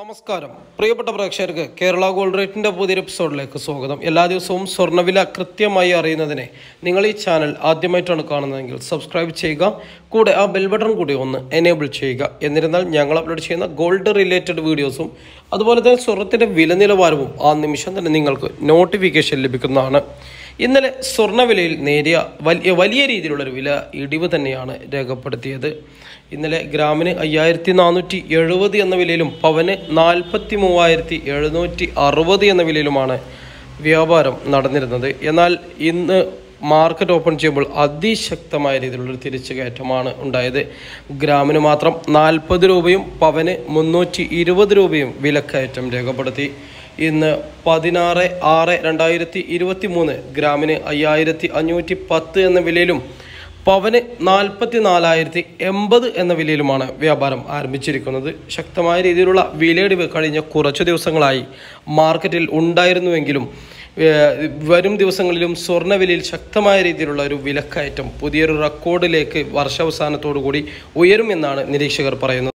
നമസ്കാരം പ്രിയപ്പെട്ട പ്രേക്ഷകർക്ക് കേരള ഗോൾഡ് റേറ്റിന്റെ പുതിയൊരു എപ്പിസോഡിലേക്ക് സ്വാഗതം എല്ലാ ദിവസവും സ്വർണ്ണവില കൃത്യമായി അറിയുന്നതിന് നിങ്ങൾ ഈ ചാനൽ ആദ്യമായിട്ടാണ് കാണുന്നതെങ്കിൽ സബ്സ്ക്രൈബ് ചെയ്യുക കൂടെ ആ ബെൽ ബട്ടൺ കൂടി ഒന്ന് എനേബിൾ ചെയ്യുക എന്നിരുന്നാൽ ഞങ്ങൾ അപ്ലോഡ് ചെയ്യുന്ന ഗോൾഡ് റിലേറ്റഡ് വീഡിയോസും അതുപോലെ തന്നെ സ്വർണത്തിന്റെ വില നിലവാരവും ആ നിമിഷം തന്നെ നിങ്ങൾക്ക് നോട്ടിഫിക്കേഷൻ ലഭിക്കുന്നതാണ് ഇന്നലെ സ്വർണ്ണവിലയിൽ നേരിയ വലിയ വലിയ രീതിയിലുള്ളൊരു വില ഇടിവ് തന്നെയാണ് രേഖപ്പെടുത്തിയത് ഇന്നലെ ഗ്രാമിന് അയ്യായിരത്തി നാനൂറ്റി എഴുപത് എന്ന വിലയിലും പവന് നാൽപ്പത്തി മൂവായിരത്തി എഴുന്നൂറ്റി അറുപത് എന്ന വിലയിലുമാണ് വ്യാപാരം നടന്നിരുന്നത് എന്നാൽ ഇന്ന് മാർക്കറ്റ് ഓപ്പൺ ചെയ്യുമ്പോൾ അതിശക്തമായ രീതിയിലുള്ളൊരു തിരിച്ചുകയറ്റമാണ് ഉണ്ടായത് ഗ്രാമിന് മാത്രം നാൽപ്പത് രൂപയും പവന് മുന്നൂറ്റി ഇരുപത് രൂപയും വിലക്കയറ്റം രേഖപ്പെടുത്തി ഇന്ന് പതിനാറ് ആറ് രണ്ടായിരത്തി ഇരുപത്തി മൂന്ന് ഗ്രാമിന് അയ്യായിരത്തി അഞ്ഞൂറ്റി പത്ത് എന്ന വിലയിലും പവന് നാൽപ്പത്തി നാലായിരത്തി എൺപത് എന്ന വിലയിലുമാണ് വ്യാപാരം ആരംഭിച്ചിരിക്കുന്നത് ശക്തമായ രീതിയിലുള്ള വിലയിടിവ് കഴിഞ്ഞ കുറച്ചു ദിവസങ്ങളായി മാർക്കറ്റിൽ ഉണ്ടായിരുന്നുവെങ്കിലും ഏഹ്, വരും ദിവസങ്ങളിലും സ്വർണ്ണവിലയിൽ ശക്തമായ രീതിയിലുള്ള ഒരു വിലക്കയറ്റം പുതിയൊരു റെക്കോർഡിലേക്ക് വർഷാവസാനത്തോടു കൂടി ഉയരുമെന്നാണ് നിരീക്ഷകർ പറയുന്നത്